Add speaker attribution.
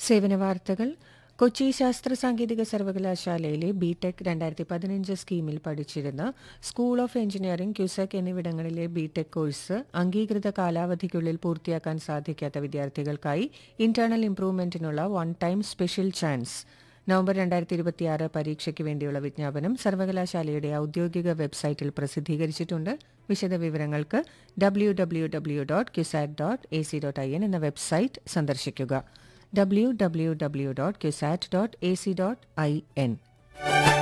Speaker 1: സേവന വാർത്തകൾ കൊച്ചി ശാസ്ത്ര സാങ്കേതിക സർവകലാശാലയിലെ ബിടെക് രണ്ടായിരത്തി പതിനഞ്ച് സ്കീമിൽ പഠിച്ചിരുന്ന സ്കൂൾ ഓഫ് എഞ്ചിനീയറിംഗ് ക്യുസെക് എന്നിവിടങ്ങളിലെ ബിടെക് കോഴ്സ് അംഗീകൃത കാലാവധിക്കുള്ളിൽ പൂർത്തിയാക്കാൻ സാധിക്കാത്ത വിദ്യാർത്ഥികൾക്കായി ഇന്റേണൽ ഇംപ്രൂവ്മെന്റിനുള്ള one time special chance November രണ്ടായിരത്തി ഇരുപത്തിയാറ് പരീക്ഷയ്ക്ക് വേണ്ടിയുള്ള വിജ്ഞാപനം സർവകലാശാലയുടെ ഔദ്യോഗിക വെബ്സൈറ്റിൽ പ്രസിദ്ധീകരിച്ചിട്ടുണ്ട് വിശദവിവരങ്ങൾക്ക് W W W dot CUSAT dot A C dot I N എന്ന വെബ്സൈറ്റ് സന്ദർശിക്കുക W W W dot CUSAT dot A C dot I N